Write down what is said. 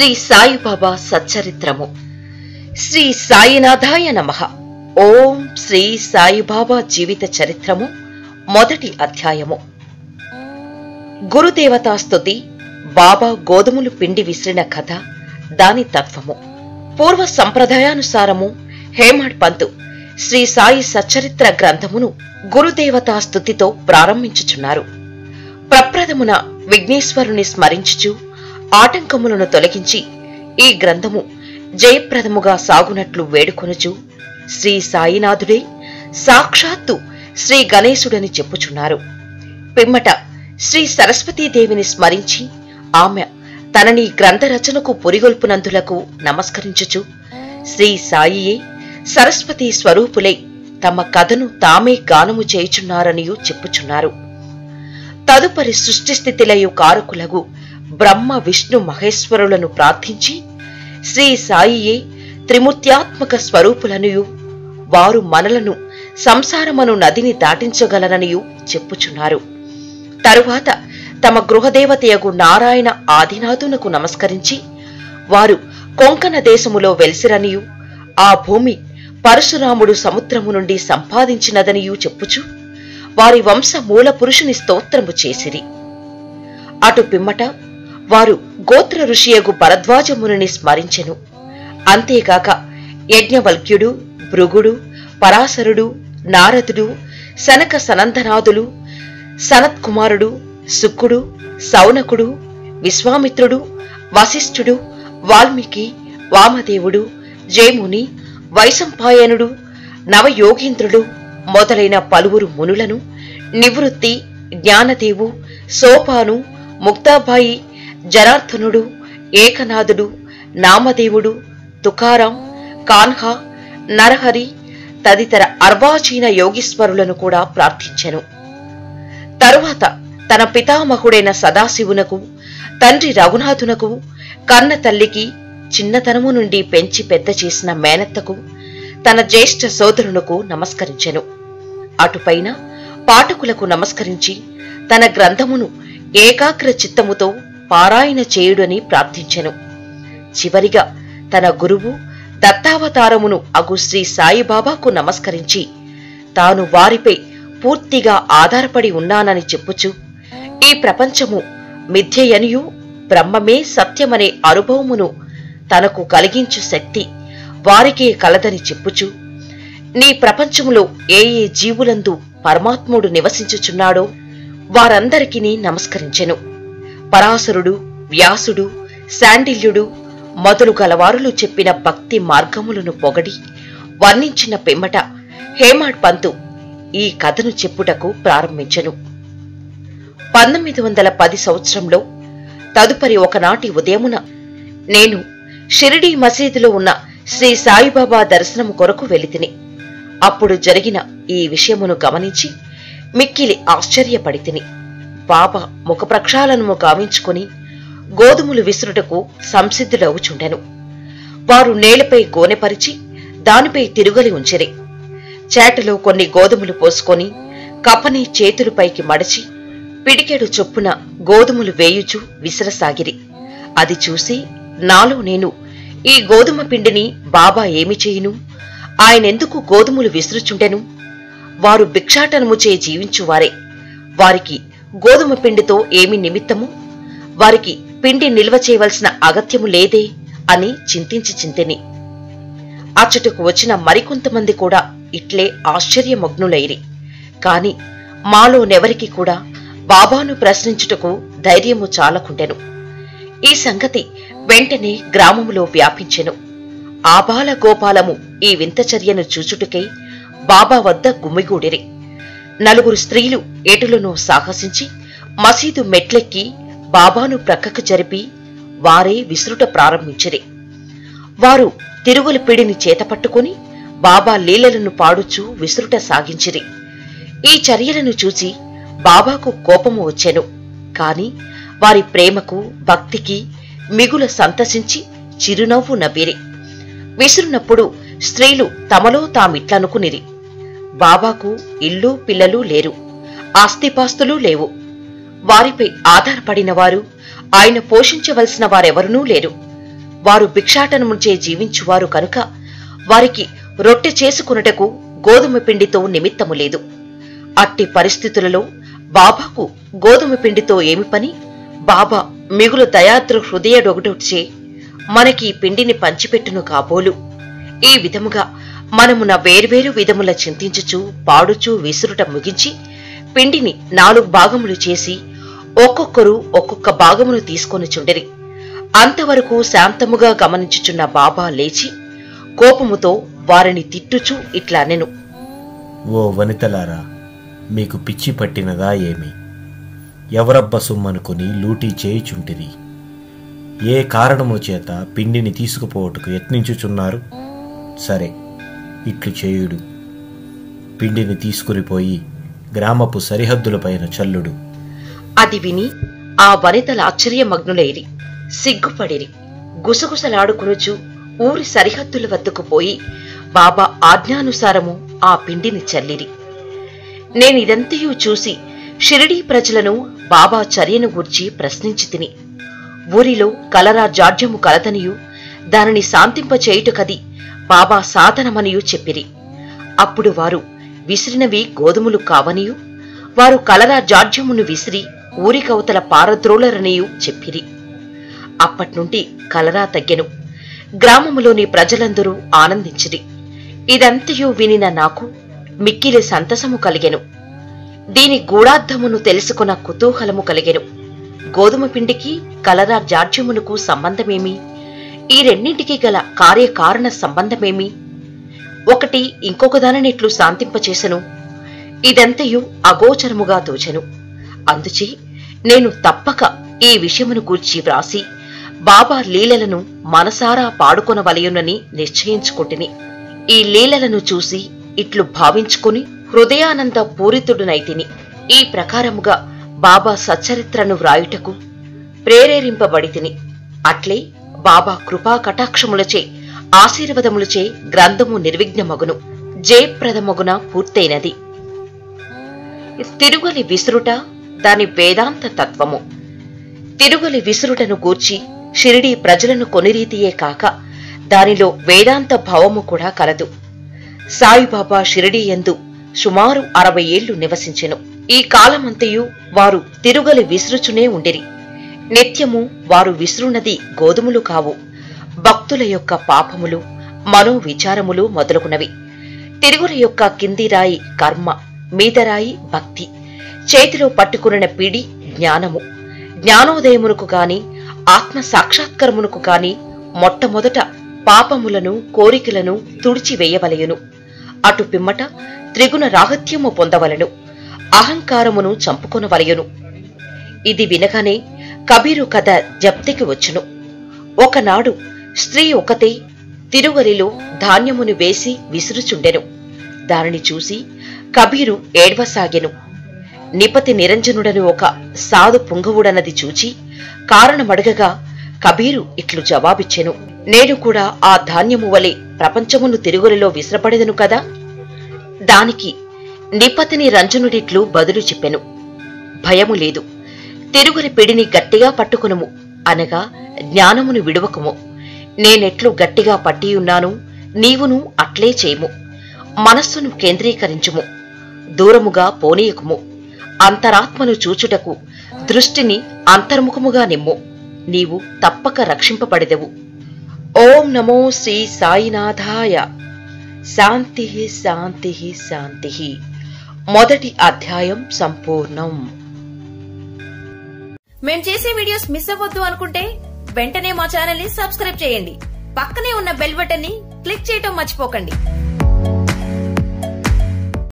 శ్రీ సాయిబాబా సచ్చరిత్రము శ్రీ సాయినాథాయ నమ ఓం శ్రీ సాయిబాబా జీవిత చరిత్రము మొదటి అధ్యాయము గురుదేవతా స్తుతి బాబా గోధుమలు పిండి విసిరిన కథ దాని తత్వము పూర్వ సంప్రదాయానుసారము హేమాడ్ పంతు శ్రీ సాయి సచ్చరిత్ర గ్రంథమును గురుదేవతా స్తుతితో ప్రారంభించుచున్నారు ప్రప్రథమున విఘ్నేశ్వరుని స్మరించుచు ఆటంకములను తొలగించి ఈ గ్రంథము జయప్రదముగా సాగునట్లు వేడుకొనుచు శ్రీ సాయినాథుడే సాక్షాత్తు శ్రీ గణేశుడని చెప్పుచున్నారు పిమ్మట శ్రీ సరస్వతీదేవిని స్మరించి ఆమె తనని గ్రంథ రచనకు పురిగొల్పునందులకు నమస్కరించుచు శ్రీ సాయియే సరస్వతీ స్వరూపులై తమ కథను తామే గానము చేయుచున్నారనియూ చెప్పుచున్నారు తదుపరి సృష్టి స్థితిలయు కారకులగు బ్రహ్మ విష్ణు మహేశ్వరులను ప్రార్థించి శ్రీ సాయియే త్రిమూర్త్యాత్మక స్వరూపులనియు వారు మనలను సంసారమను నదిని దాటించగలరనియు చెప్పుచున్నారు తరువాత తమ గృహదేవతయగు నారాయణ ఆదినాథునకు నమస్కరించి వారు కొంకణ దేశములో వెలిసిరనియు ఆ భూమి పరశురాముడు సముద్రము నుండి సంపాదించినదనియూ చెప్పుచు వారి వంశ మూల పురుషుని స్తోత్రము చేసిరి అటు పిమ్మట వారు గోత్ర ఋషియగు భరద్వాజముని స్మరించెను అంతేగాక యజ్ఞవల్క్యుడు భృగుడు పరాశరుడు నారదుడు సనక సనందనాథులు సనత్కుమారుడు సుక్కుడు సౌనకుడు విశ్వామిత్రుడు వశిష్ఠుడు వాల్మీకి వామదేవుడు జయముని వైశంపాయనుడు నవయోగీంద్రుడు మొదలైన పలువురు మునులను నివృత్తి జ్ఞానదేవు సోపాను ముక్తాబాయి జనార్దనుడు ఏకనాథుడు నామదేవుడు తుకారాం కాన్హా నరహరి తదితర అర్వాచీన యోగీశ్వరులను కూడా ప్రార్థించెను తరువాత తన పితామహుడైన సదాశివునకు తండ్రి రఘునాథునకు కన్న తల్లికి చిన్నతనము నుండి పెంచి పెద్ద చేసిన మేనత్తకు తన జ్యేష్ఠ సోదరునకు నమస్కరించెను అటుపైన పాఠకులకు నమస్కరించి తన గ్రంథమును ఏకాగ్ర చిత్తముతో పారాయణ చేయుడని ప్రార్థించెను చివరిగా తన గురువు దత్తావతారమును అగు శ్రీ సాయిబాబాకు నమస్కరించి తాను వారిపై పూర్తిగా ఆధారపడి ఉన్నానని చెప్పుచు ఈ ప్రపంచము మిథ్యయనియు బ్రహ్మమే సత్యమనే అనుభవమును తనకు కలిగించు శక్తి వారికే కలదని చెప్పుచు నీ ప్రపంచములో ఏ ఏ జీవులందు పరమాత్ముడు నివసించుచున్నాడో వారందరికీ నమస్కరించెను పరాశరుడు వ్యాసుడు శాండిల్యుడు మొదలు గలవారులు చెప్పిన భక్తి మార్గములను పొగడి వర్ణించిన పిమ్మట హేమాడ్ పంతు ఈ కథను చెప్పుటకు ప్రారంభించెను పంతొమ్మిది వందల పది సంవత్సరంలో తదుపరి ఒకనాటి ఉదయమున నేను షిరిడీ మసీదులో ఉన్న శ్రీ సాయిబాబా దర్శనము కొరకు వెళితిని అప్పుడు జరిగిన ఈ విషయమును గమనించి మిక్కిలి ఆశ్చర్యపడితిని బాబా ముఖ ప్రక్షాళనము గావించుకొని గోధుమలు విసురుటకు సంసిద్ధులవుచుండెను వారు నేలపై గోనెపరిచి దానిపై తిరుగలి ఉంచిరి చేటలో కొన్ని గోధుమలు పోసుకొని కప్పని చేతులపైకి మడచి పిడికెడు చొప్పున గోధుమలు వేయుచు విసరసాగిరి అది చూసి నాలో నేను ఈ గోధుమ పిండిని బాబా ఏమి చేయును ఆయనెందుకు గోధుమలు విసురుచుండెను వారు భిక్షాటనముచే జీవించువారే వారికి గోధుమ పిండితో ఏమి నిమిత్తము వారికి పిండి నిల్వ చేయవలసిన అగత్యము లేదే అని చింతించి చింతిని అచ్చటకు వచ్చిన మరికొంతమంది కూడా ఇట్లే ఆశ్చర్యమగ్నులైరి కాని మాలోనెవరికి కూడా బాబాను ప్రశ్నించుటకు ధైర్యము చాలకుండెను ఈ సంగతి వెంటనే గ్రామములో వ్యాపించెను ఆబాల గోపాలము ఈ వింత చర్యను చూచుటకై బాబా వద్ద గుమిగూడిరి నలుగురు స్త్రీలు ఎటులను సాహసించి మసీదు మెట్లెక్కి బాబాను ప్రక్కకు జరిపి వారే విసురుట ప్రారంభించిరి వారు తిరుగుల పిడిని చేతపట్టుకుని బాబా లీలలను పాడుచూ విసురుట సాగించిరి ఈ చర్యలను చూచి బాబాకు కోపము వచ్చెను కాని వారి ప్రేమకు భక్తికి మిగుల సంతసించి చిరునవ్వు నవ్విరి విసురునప్పుడు స్త్రీలు తమలో తామిట్లనుకునిరి బాబాకు ఇల్లు పిల్లలు లేరు ఆస్తిపాస్తులు లేవు వారిపై ఆధారపడిన వారు ఆయన పోషించవలసిన వారెవరనూ లేరు వారు భిక్షాటనముచే జీవించువారు కనుక వారికి రొట్టె చేసుకున్నటకు గోధుమ పిండితో నిమిత్తము లేదు అట్టి పరిస్థితులలో బాబాకు గోధుమ పిండితో ఏమి పని బాబా మిగులు దయాద్ర హృదయడొగటొచ్చే మనకి ఈ పిండిని పంచిపెట్టును కాబోలు ఈ విధముగా మనమున వేర్వేరు విధముల చింతించుచు పాడుచూ విసురుట ముగించి పిండిని నాలుగు భాగములు చేసి ఒక్కొక్కరు ఒక్కొక్క భాగమును తీసుకొని చుండిరి అంతవరకు శాంతముగా గమనించుచున్న బాబా లేచి కోపముతో వారిని తిట్టుచూ ఇట్లా నెను ఓ వనితలారా మీకు పిచ్చి పట్టినదా ఏమి ఎవరబ్బ సొమ్మనుకొని లూటీ చేయుచుంటిరి ఏ కారణము చేత పిండిని తీసుకుపోవటకు యత్నించుచున్నారు సరే ఇట్లు చేయుడు పిండిని తీసుకునిపోయి గ్రామపు సరిహద్దులపైన చల్లుడు అది విని ఆ వనితలు ఆశ్చర్యమగ్నులైరి సిగ్గుపడిరి గుసగుసలాడుకునుచు ఊరి సరిహద్దుల వద్దకు పోయి బాబా ఆజ్ఞానుసారము ఆ పిండిని చల్లిరి నేనిదంతయు చూసి షిరిడీ ప్రజలను బాబా చర్యను గూర్చి ప్రశ్నించి తిని ఊరిలో కలరా జాడ్యము కలదనియు దానిని శాంతింపచేయుటకది బాబా సాధనమనియు చెప్పిరి అప్పుడు వారు విసిరినవి గోధుమలు కావనియు వారు కలరా జాడ్యమును విసిరి ఊరికవతల పారద్రోలరనియు చెప్పిరి అప్పట్నుండి కలరా తగ్గెను గ్రామములోని ప్రజలందరూ ఆనందించిరి ఇదంతయు వినిన నాకు మిక్కిలి సంతసము కలిగెను దీని గూఢార్థమును తెలుసుకున్న కుతూహలము కలిగెను గోధుమ పిండికి కలరా జాడ్యమునకు సంబంధమేమి ఈ రెండింటికి గల కార్యకారణ సంబంధమేమి ఒకటి ఇంకొక దానినిట్లు శాంతింపచేసెను ఇదంతయు అగోచరముగా తోచెను అందుచే నేను తప్పక ఈ విషయమును గూర్చి వ్రాసి బాబా లీలలను మనసారా పాడుకొనవలయునని నిశ్చయించుకుంటుని ఈ లీలలను చూసి ఇట్లు భావించుకుని హృదయానంద పూరితుడునైతిని ఈ ప్రకారముగా బాబా సచ్చరిత్రను వ్రాయుటకు ప్రేరేరింపబడితిని అట్లే బాబా కృపా కటాక్షములచే ఆశీర్వదములచే గ్రంథము నిర్విఘ్నమగును జయప్రదమగున పూర్తయినది తిరుగలి విసురుట దాని వేదాంత తత్వము తిరుగలి విసురుటను గూర్చి షిరిడీ ప్రజలను కొనిరీతియే కాక దానిలో వేదాంత భావము కూడా కలదు సాయిబాబా షిరిడీ ఎందు సుమారు అరవై ఏళ్లు నివసించెను ఈ కాలమంతయు వారు తిరుగలి విసురుచునే ఉండిరి నిత్యము వారు విసురునది గోధుమలు కావు భక్తుల యొక్క పాపములు మనోవిచారములు మొదలుగునవి తిరుగుల యొక్క కింది రాయి కర్మ మీదరాయి భక్తి చేతిలో పట్టుకున్న పిడి జ్ఞానము జ్ఞానోదయమునకు గాని ఆత్మ సాక్షాత్కరమునకు గాని మొట్టమొదట పాపములను కోరికలను తుడిచివేయవలయును అటు పిమ్మట త్రిగుణ రాహత్యము పొందవలను అహంకారమును చంపుకొనవలయును ఇది వినగానే కబీరు కథ జప్తికి వచ్చును ఒకనాడు స్త్రీ ఒకతే తిరుగలిలో ధాన్యమును వేసి విసురుచుండెను దానిని చూసి కబీరు ఏడ్వసాగెను నిపతి నిరంజనుడని ఒక సాధు పుంగవుడనది చూచి కారణమడగగా కబీరు ఇట్లు జవాబిచ్చెను నేను కూడా ఆ ధాన్యము వలె ప్రపంచమును తిరుగులిలో విసరపడెదను కదా దానికి నిపతిని రంజనుడిట్లు బదులు చెప్పెను భయము లేదు తిరుగుని పిడిని గట్టిగా పట్టుకునుము అనగా జ్ఞానమును విడువకుము నేనెట్లు గట్టిగా పట్టియున్నాను నీవును అట్లే చేయుము మనస్సును కేంద్రీకరించుము దూరముగా పోనీయకుము అంతరాత్మను చూచుటకు దృష్టిని అంతర్ముఖముగా నిమ్ము నీవు తప్పక రక్షింపబడెదవు ఓం నమో శ్రీ సాయినాథాయ శాంతి శాంతి శాంతి మొదటి అధ్యాయం సంపూర్ణం మేం చేసే వీడియోస్ మిస్ అవ్వద్దు అనుకుంటే వెంటనే మా ఛానల్ ని సబ్స్క్రైబ్ చేయండి పక్కనే ఉన్న బెల్ బటన్ ని క్లిక్ చేయటం మర్చిపోకండి